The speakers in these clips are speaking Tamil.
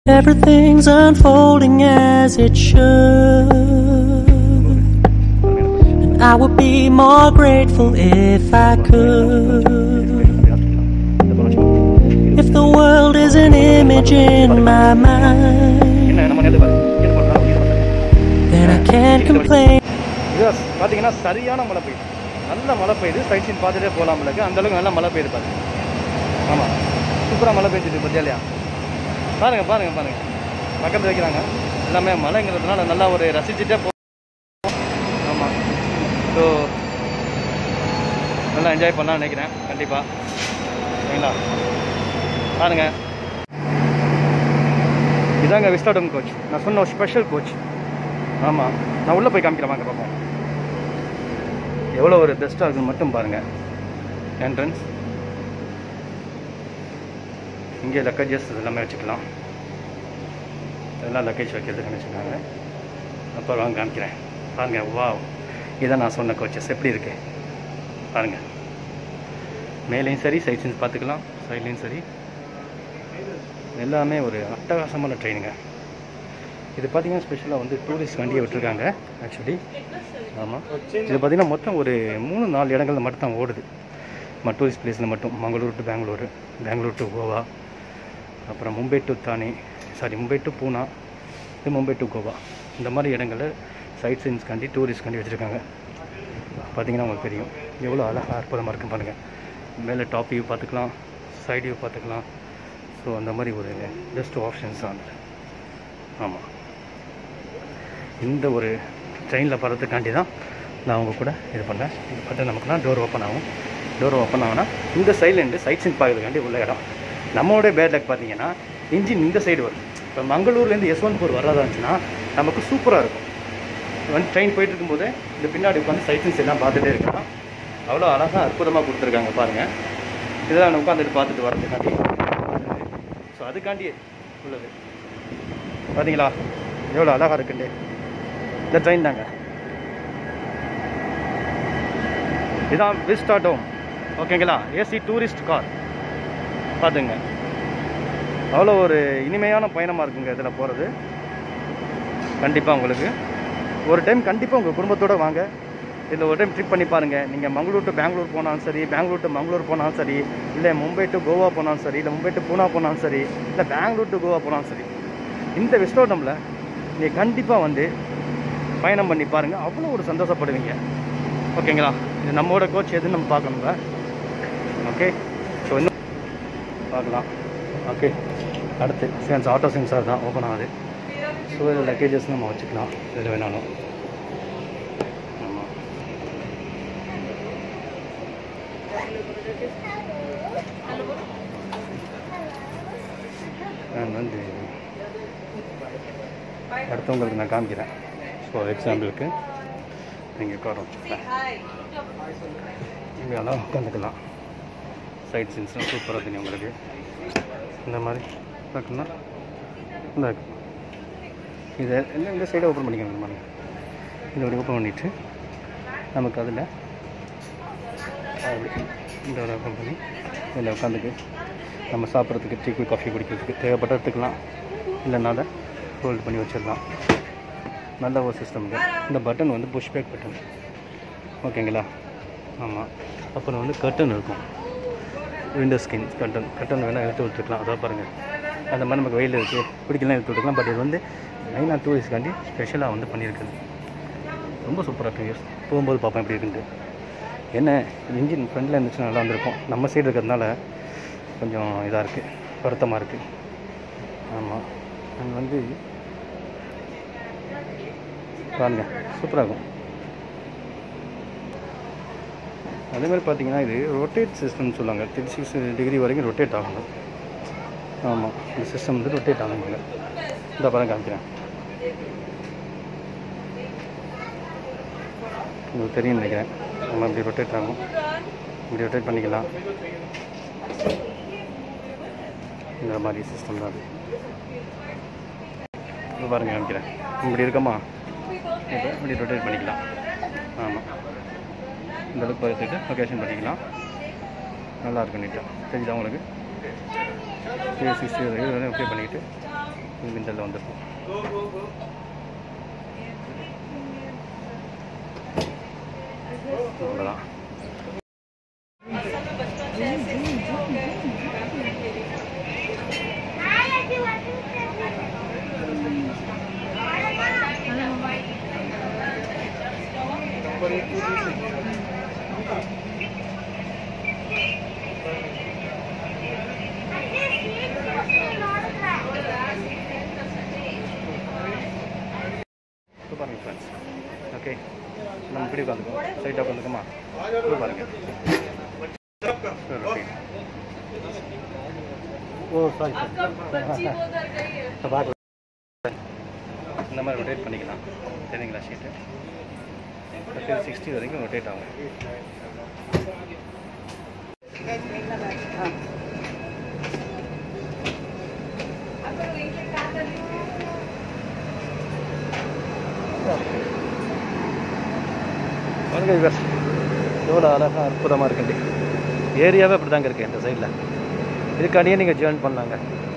Everything's unfolding as it should. And I would be more grateful if I could. If the world is an image in my mind, என்ன நம்ம நேரத்து பாரு இங்கே போடுறா இங்கே போடுறா then I can't complain. இது பார்த்தீங்கன்னா சரியான மழை பெய்யுது நல்ல மழை பெய்யுது சைட் சீன் பார்த்துட்டே போகலாம்லக்கு அந்த அளவுக்கு நல்ல மழை பெய்யுது பாருங்க ஆமாம் சூப்பராக மழை பெய்ஞ்சிட்டு பத்தியா இல்லையா பாருங்க பாருங்க பாருங்க பக்கத்தில் வைக்கிறாங்க எல்லாமே மழைங்கிறதுனால நல்லா ஒரு ரசிச்சுட்டே போ ஆமாம் ஸோ நல்லா என்ஜாய் பண்ணலாம்னு நினைக்கிறேன் கண்டிப்பாக சரிங்களா பாருங்க இதாங்க விஸ்டாடம் கோச் நான் சொன்ன ஒரு ஸ்பெஷல் கோச் ஆமாம் நான் உள்ளே போய் காமிக்கிறேன் வாங்க பார்ப்போம் எவ்வளோ ஒரு பெஸ்ட்டாக இருக்குன்னு மட்டும் பாருங்கள் என்ட்ரன்ஸ் இங்கே லக்கேஜஸ் எல்லாமே வச்சுக்கலாம் இதெல்லாம் லக்கேஜ் வைக்கிறதுக்கு வச்சுருக்காங்க அப்புறம் வாங்க காமிக்கிறேன் பாருங்கள் வா இதான் நான் சொன்ன கோச்சஸ் எப்படி இருக்கு பாருங்கள் மேலேயும் சரி சைட் சீன்ஸ் பார்த்துக்கலாம் சைட்லேயும் சரி எல்லாமே ஒரு அட்டகாசமான ட்ரெயினுங்க இது பார்த்தீங்கன்னா ஸ்பெஷலாக வந்து டூரிஸ்ட் வண்டியை விட்டுருக்காங்க ஆக்சுவலி ஆமாம் இது பார்த்தீங்கன்னா மொத்தம் ஒரு மூணு நாலு இடங்கள்ல மட்டும் தான் ஓடுது நம்ம டூரிஸ்ட் பிளேஸில் மட்டும் மங்களூர் டு பெங்களூரு பெங்களூர் டு கோவா அப்புறம் Mumbai to Thane sorry Mumbai to Poona இது மும்பை டு கோவா இந்த மாதிரி இடங்களில் சைட் சீன்ஸ்காண்டி டூரிஸ்ட்காண்டி வச்சுருக்காங்க பார்த்தீங்கன்னா உங்களுக்கு தெரியும் எவ்வளோ அழகாக அற்புதமாக இருக்கும் பாருங்கள் மேலே டாப் வியூ பார்த்துக்கலாம் சைடு வியூ பார்த்துக்கலாம் ஸோ அந்த மாதிரி ஒரு பெஸ்ட் ஆப்ஷன்ஸ் தான் ஆமாம் இந்த ஒரு ட்ரெயினில் போகிறதுக்காண்டி தான் நான் அவங்க கூட இது பண்ணேன் இது பார்த்தா நமக்குனா டோர் ஓப்பன் ஆகும் டோர் ஓப்பன் ஆகுனா இந்த சைட்லேருந்து சைட் சீன் பார்க்கறதுக்காண்டி உள்ள இடம் நம்மளோட பேட் லக் பார்த்தீங்கன்னா இன்ஜின் இந்த சைடு வரும் இப்போ மங்களூர்லேருந்து யஸ்வந்த்பூர் வர்றதா இருந்துச்சுன்னா நமக்கு சூப்பராக இருக்கும் வந்து ட்ரெயின் போயிட்டு இருக்கும்போது இந்த பின்னாடி உட்காந்து சைட் சீன்ஸ் எல்லாம் பார்த்துட்டே இருக்கலாம் அவ்வளோ அழகாக அற்புதமாக கொடுத்துருக்காங்க பாருங்கள் இதெல்லாம் நான் உட்காந்துட்டு பார்த்துட்டு வரதுக்காண்டி ஸோ அதுக்காண்டி உள்ளது பார்த்தீங்களா எவ்வளோ அழகாக இருக்குண்டு இந்த ட்ரெயின் தாங்க இதான் விஸ்டா டோம் ஓகேங்களா ஏசி டூரிஸ்ட் கார் பார்த்துங்க அவ்வளோ ஒரு இனிமையான பயணமாக இருக்குங்க இதில் போகிறது கண்டிப்பாக உங்களுக்கு ஒரு டைம் கண்டிப்பாக உங்கள் குடும்பத்தோடு வாங்க இதில் ஒரு டைம் ட்ரிப் பண்ணி பாருங்கள் நீங்கள் மங்களூர் டு பெங்களூர் போனாலும் சரி பெங்களூர் டு மங்களூர் போனாலும் சரி இல்லை மும்பை டு கோவா போனாலும் சரி இல்லை மும்பை டு பூனா போனாலும் சரி இல்லை பெங்களூர் டு கோவா போனாலும் சரி இந்த விஸ்டோட்டமில் நீங்கள் கண்டிப்பாக வந்து பயணம் பண்ணி பாருங்கள் அவ்வளோ ஒரு சந்தோஷப்படுவீங்க ஓகேங்களா இது நம்மளோட கோச் எதுன்னு நம்ம பார்க்கணுங்க ஓகே ஸோ இன்னும் பார்க்கலாம் ஓகே அடுத்து சென்ஸ் ஆட்டோ சென்சார் தான் ஓப்பன் ஆகுது ஸோ இதில் லக்கேஜஸ் நம்ம வச்சுக்கலாம் இதில் வேணாலும் ஆமாம் நான் வந்து அடுத்தவங்களுக்கு நான் காமிக்கிறேன் ஸோ எக்ஸாம்பிளுக்கு நீங்கள் உட்கார வச்சுக்கலாம் இங்கே எல்லாம் உட்காந்துக்கலாம் சைட் சீன்ஸ்லாம் சூப்பராக தெரியும் உங்களுக்கு இந்த மாதிரி பார்க்கணும்னா இந்த இருக்கு. இதை இந்த இந்த சைடை ஓப்பன் பண்ணிக்கோங்க இந்த மாதிரி இதை அப்படி ஓப்பன் பண்ணிவிட்டு நமக்கு அதில் அப்படி இந்த ஒரு ஓப்பன் பண்ணி இதில் உட்காந்துக்கு நம்ம சாப்பிட்றதுக்கு டீ காஃபி குடிக்கிறதுக்கு தேவைப்பட்ட எடுத்துக்கலாம் இல்லைன்னா அதை ஹோல்ட் பண்ணி வச்சிடலாம் நல்ல ஒரு சிஸ்டம்ங்க இந்த பட்டன் வந்து புஷ் பேக் பட்டன் ஓகேங்களா ஆமாம் அப்புறம் வந்து கர்டன் இருக்கும் விண்டோ ஸ்கின் கர்டன் கர்டன் வேணால் எடுத்து விட்டுருக்கலாம் அதான் பாருங்கள் அந்த மாதிரி நமக்கு வெயில் இருக்குது பிடிக்கலாம் எடுத்து விட்டுக்கலாம் பட் இது வந்து மெயினாக டூரிஸ்ட்காண்டி ஸ்பெஷலாக வந்து பண்ணியிருக்குது ரொம்ப சூப்பராக டூ இயர்ஸ் போகும்போது பார்ப்பேன் எப்படி இருக்குது என்ன இன்ஜின் ஃப்ரண்டில் இருந்துச்சுன்னா நல்லா இருந்திருக்கும் நம்ம சைடு இருக்கிறதுனால கொஞ்சம் இதாக இருக்குது வருத்தமாக இருக்குது ஆமாம் அங்கே வந்து பாருங்க சூப்பராக இருக்கும் அதே மாதிரி பார்த்தீங்கன்னா இது ரொட்டேட் சிஸ்டம்னு சொல்லுவாங்க த்ரீ சிக்ஸ் டிகிரி வரைக்கும் ரொட்டேட் ஆகணும் ஆமாம் இந்த சிஸ்டம் வந்து ரொட்டேட் ஆகணுங்க இந்த படம் காமிக்கிறேன் உங்களுக்கு தெரியும் நினைக்கிறேன் நம்ம இப்படி ரொட்டேட் ஆகும் இப்படி ரொட்டேட் பண்ணிக்கலாம் இந்த மாதிரி சிஸ்டம் தான் அது இது பாருங்க காமிக்கிறேன் இப்படி இருக்கமா இப்போ இப்படி ரொட்டேட் பண்ணிக்கலாம் ஆமாம் இந்த அளவுக்கு பார்த்துட்டு லொக்கேஷன் பண்ணிக்கலாம் நல்லா இருக்கும் நீட்டாக தெரிஞ்சுதா உங்களுக்கு த்ரீ சிக்ஸ்டி ஓகே பண்ணிக்கிட்டு இதில் வந்துருக்கும் அவ்வளோதான் இப்போ பாருங்க ஃப்ரெண்ட்ஸ் ஓகே நம்ம இப்படி உட்காந்துக்கோம் சைட்டாக உட்காந்துக்கோமா இப்போ பாருங்க ஓகே ஓ சாரி பார்க்கலாம் இந்த மாதிரி ரொட்டேட் பண்ணிக்கலாம் சரிங்களா ஷீட்டு தேர்ட்டி சிக்ஸ்டி வரைக்கும் ரொட்டேட் ஆகும் பாருங்க விவர்ஸ் எவ்வளோ அழகாக அற்புதமாக இருக்குண்டி ஏரியாவே அப்படி தாங்க இருக்குது இந்த சைடில் இதுக்காண்டியே நீங்கள் ஜேர்ன் பண்ணலாங்க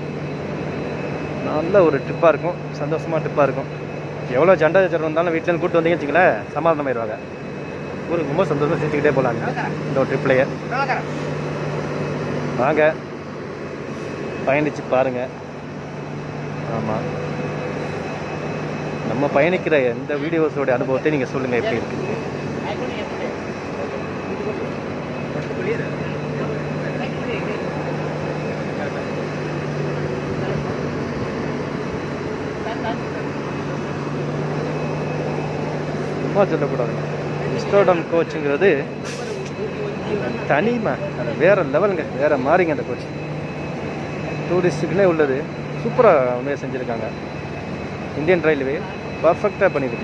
நல்ல ஒரு ட்ரிப்பாக இருக்கும் சந்தோஷமாக ட்ரிப்பாக இருக்கும் எவ்வளோ ஜண்டா ஜச்சர் வந்தாலும் வீட்டிலேருந்து கூப்பிட்டு வந்தீங்கன்னு வச்சுங்களேன் சமாதானம் ஆயிடுவாங்க ஊருக்கு ரொம்ப சந்தோஷமாக சிரிச்சுக்கிட்டே போகலாங்க இந்த ஒரு ட்ரிப்லேயே வாங்க பயணிச்சு பாருங்க ஆமாம் நம்ம பயணிக்கிற எந்த வீடியோஸோட அனுபவத்தை நீங்கள் சொல்லுங்கள் எப்படி இருக்குது சும்மா சொல்லக்கூடாதுங்க இஸ்டோடம் கோச்சுங்கிறது தனிமை அது வேற லெவலுங்க வேற மாறிங்க அந்த கோச் டூரிஸ்ட்டுக்குன்னே உள்ளது சூப்பராக உண்மையை செஞ்சுருக்காங்க இந்தியன் ரயில்வே பர்ஃபெக்டாக பண்ணியிருக்கு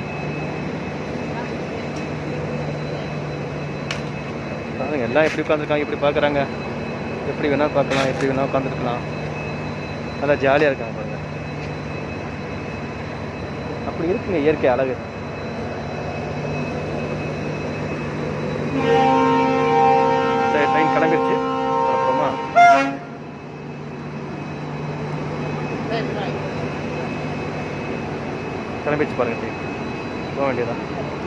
பாருங்க எல்லாம் எப்படி உட்காந்துருக்காங்க எப்படி பார்க்குறாங்க எப்படி வேணால் பார்க்கலாம் எப்படி வேணால் உட்காந்துருக்கலாம் நல்லா ஜாலியாக இருக்காங்க பாருங்க அப்படி இருக்குங்க இயற்கை அழகு சரி ட்ரெயின் கிளம்பிருச்சு அப்புறமா கிளம்பிடுச்சு பாருங்க ட்ரெயின் போக வேண்டியதான்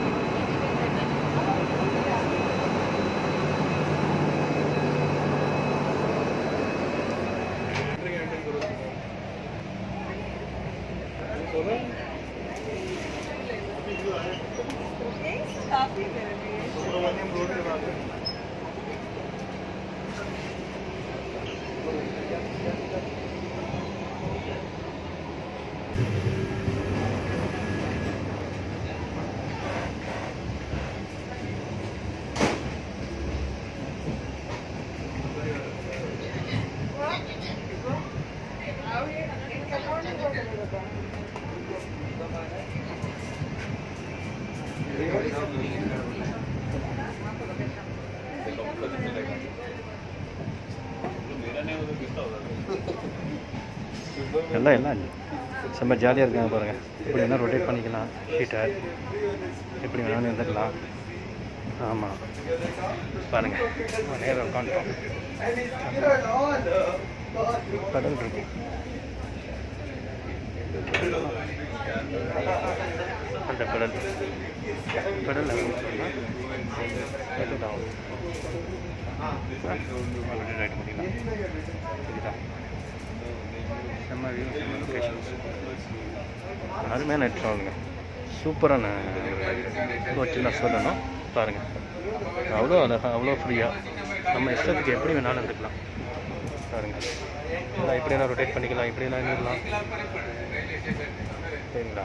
எல்லாம் எல்லாம் செம்ம ஜாலியாக இருக்காங்க பாருங்கள் எப்படி வேணால் ரொட்டேட் பண்ணிக்கலாம் ஷீட்டை எப்படி வேணாலும் இருந்துக்கலாம் ஆமாம் பாருங்கள் நேரம் உட்காந்துட்டோம் கடல் இருக்கு அந்த கடல் கடல் அப்படின்னு சொன்னால் கடல் ஆகும் ரைட் பண்ணிக்கலாம் சரிதா செம்ம வியூ செம்ம லொக்கேஷன்ஸ் அருமையான நெட் ட்ராவலுங்க சூப்பரான கோச்சு நான் சொல்லணும் பாருங்கள் அவ்வளோ அழகாக அவ்வளோ ஃப்ரீயாக நம்ம இஷ்டத்துக்கு எப்படி வேணாலும் இருந்துக்கலாம் பாருங்கள் இதெல்லாம் எப்படி வேணால் ரொட்டேட் பண்ணிக்கலாம் எப்படி வேணால் இருந்துக்கலாம் சரிங்களா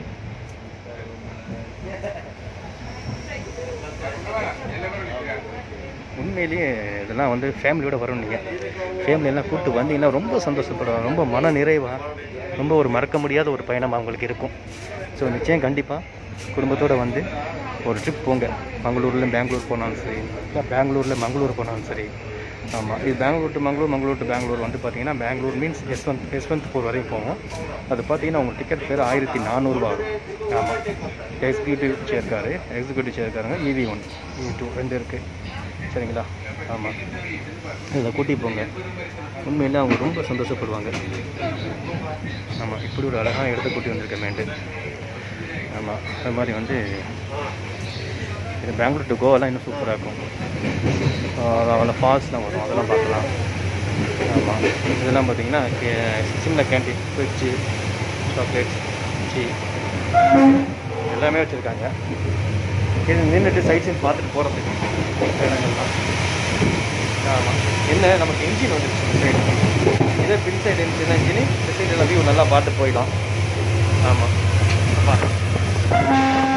உண்மையிலேயே இதெல்லாம் வந்து ஃபேமிலியோட வரணும் நீங்கள் ஃபேமிலியெல்லாம் கூப்பிட்டு வந்தீங்கன்னா ரொம்ப சந்தோஷப்படுவாங்க ரொம்ப மன நிறைவாக ரொம்ப ஒரு மறக்க முடியாத ஒரு பயணம் அவங்களுக்கு இருக்கும் ஸோ நிச்சயம் கண்டிப்பாக குடும்பத்தோடு வந்து ஒரு ட்ரிப் போங்க மங்களூரில் பெங்களூர் போனாலும் சரி இல்லை பெங்களூரில் மங்களூர் போனாலும் சரி ஆமாம் இது பெங்களூர் டு மங்களூர் மங்களூர் டு பெங்களூர் வந்து பார்த்தீங்கன்னா பெங்களூர் மீன்ஸ் யஸ்வந்த் யஸ்வந்த்பூர் வரையும் போகும் அது பார்த்தீங்கன்னா உங்கள் டிக்கெட் பேர் ஆயிரத்தி நானூறுரூவா வரும் ஆமாம் எக்ஸிக்யூட்டிவ் சேர்க்காரு எக்ஸிக்யூட்டிவ் சேர்க்காருங்க இவி ஒன் இவி டூ ரெண்டு இருக்குது சரிங்களா ஆமாம் இதில் கூட்டி போங்க உண்மையிலே அவங்க ரொம்ப சந்தோஷப்படுவாங்க ஆமாம் இப்படி ஒரு அழகான இடத்த கூட்டி வந்திருக்கமேண்டு ஆமாம் அது மாதிரி வந்து இது பெங்களூர் டு கோவாலாம் இன்னும் சூப்பராக இருக்கும் அவ்வளோ ஃபால்ஸ்லாம் வரும் அதெல்லாம் பார்க்கலாம் ஆமாம் இதெல்லாம் பார்த்தீங்கன்னா கே Shimla canteen fridge chocolates tea எல்லாமே வச்சுருக்காங்க இது நின்றுட்டு சைட் சைன் பார்த்துட்டு போகிறதுக்கு இடங்கள்லாம் ஆமாம் என்ன நமக்கு இன்ஜின் வந்துருச்சு சைடு இதே பின் சைடு இருந்துச்சுன்னா இன்ஜினு இந்த சைடு எல்லாம் வியூ நல்லா பார்த்து போயிடலாம் ஆமாம் பார்க்கலாம்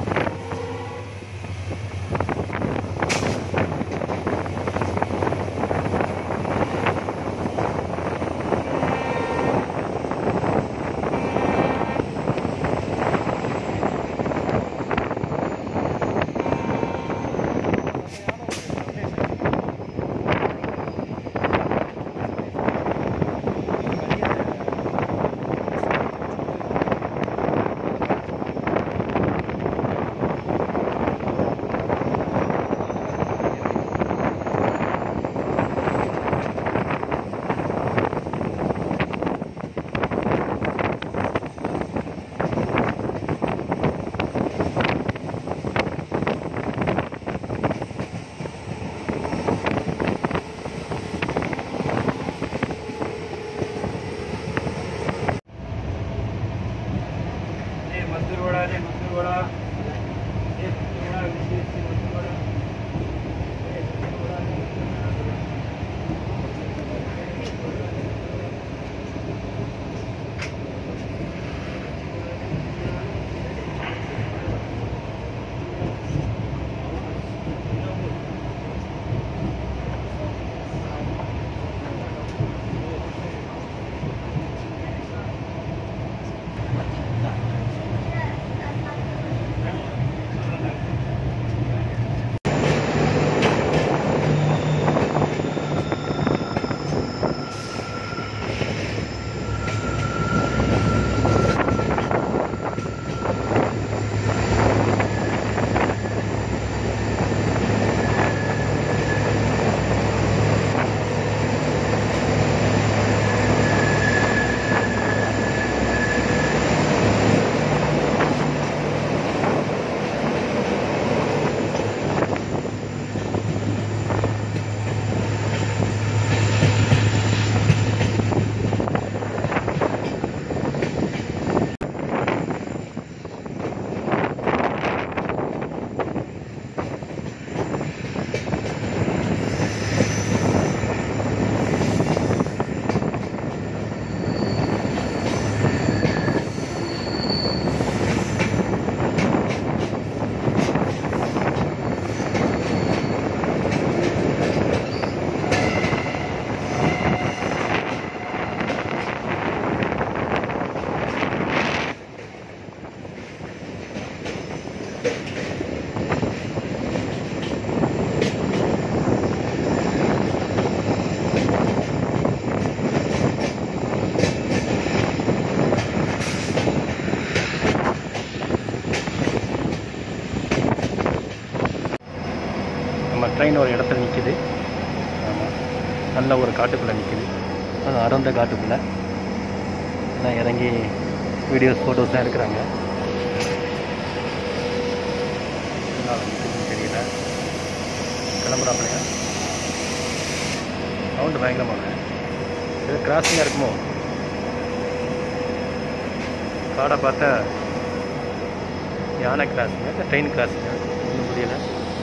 मजदूर वड़ा रे मजदूर वड़ा ये मजदूर वड़ा विशेष से मजदूर वड़ा ये मजदूर वड़ा रे मजदूर वड़ा நம்ம ட்ரெயின் ஒரு இடத்துல நிற்கிது ஆமாம் நல்ல ஒரு காட்டுக்குள்ளே நிற்கிது அது அடர்ந்த காட்டுக்குள்ளே எல்லாம் இறங்கி வீடியோஸ் ஃபோட்டோஸ்லாம் எடுக்கிறாங்க என்ன நிற்குதுன்னு தெரியல கிளம்புறாப்பிலையா சவுண்டு பயங்கரமாக இது கிராசிங்காக இருக்குமோ காடை பார்த்தா யானை கிராசிங்க இல்லை ட்ரெயின் கிராசிங்க ஒன்றும் புரியல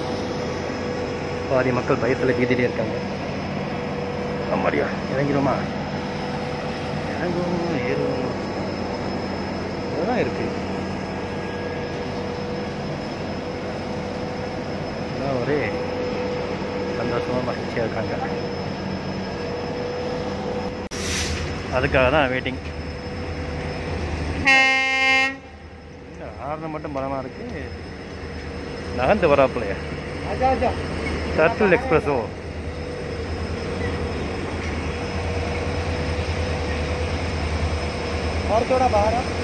பாதி மக்கள் பயத்தில் பீதியிலே இருக்காங்க ஆமாடியா இறங்கிடுமா இறங்குவோம் ஏறுவோம் இதெல்லாம் இருக்கு இதெல்லாம் ஒரே சந்தோஷமாக மகிழ்ச்சியாக இருக்காங்க அதுக்காக தான் வெயிட்டிங் ஆறுன மட்டும் பலமாக இருக்கு நகர்ந்து வராப்புலையா आजा आजा சர்க்கிள் எக்ஸ்பிரஸோ और थोड़ा बाहर आ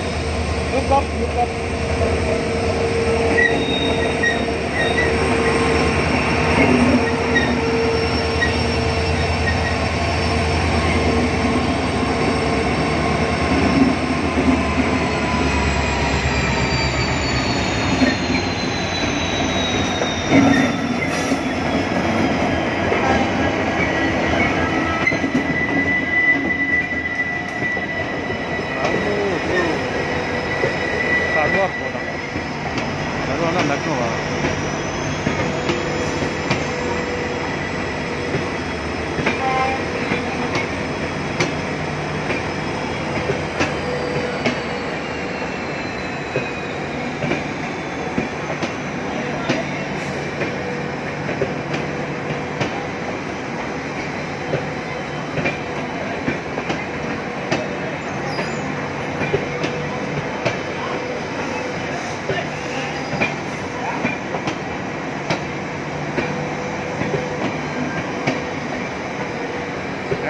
Look up, look up.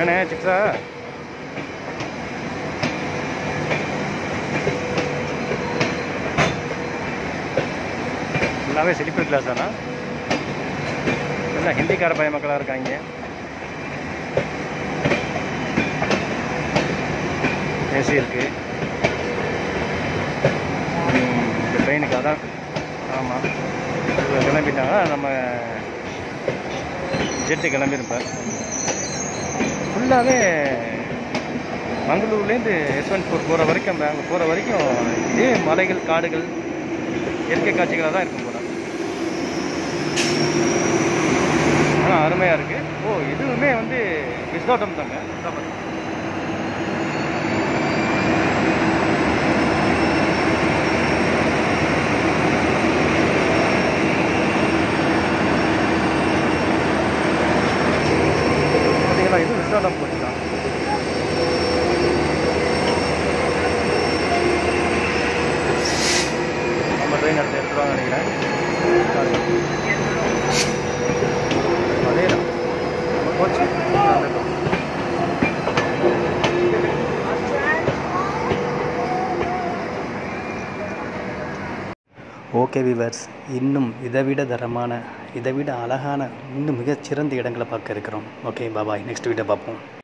என்னண்ணே சிப்ஸா எல்லாமே ஸ்லீப்பர் கிளாஸ் தானா எல்லாம் ஹிந்திக்கார பய மக்களாக இருக்காங்க ஏசி இருக்கு ம், இந்த ட்ரெயினுக்கு அதான் ஆமாம் கிளம்பிட்டாங்க நம்ம ஜெட்டு கிளம்பியிருப்பேன் ஃபுல்லாகவே மங்களூர்லேருந்து யஸ்வந்த்பூர் போகிற வரைக்கும் அங்கே போகிற வரைக்கும் இதே மலைகள் காடுகள் இயற்கை காட்சிகளாக தான் இருக்கும் போல ஆனால் அருமையாக இருக்குது ஓ இதுவுமே வந்து விசாட்டம் தாங்க விசாகப்பட்டினம். பார்த்தீங்களா இது விசாலம் போச்சு தான் நம்ம ட்ரெயின் எடுத்து எடுத்துருவாங்க நினைக்கிறேன் அதே தான் நம்ம போச்சு வந்துட்டோம் ஓகே விவர்ஸ் இன்னும் இதை விட தரமான இதை விட அழகான இன்னும் மிகச்சிறந்த இடங்களை பார்க்க இருக்கிறோம் ஓகே பாபாய் நெக்ஸ்ட் வீடியோ பார்ப்போம்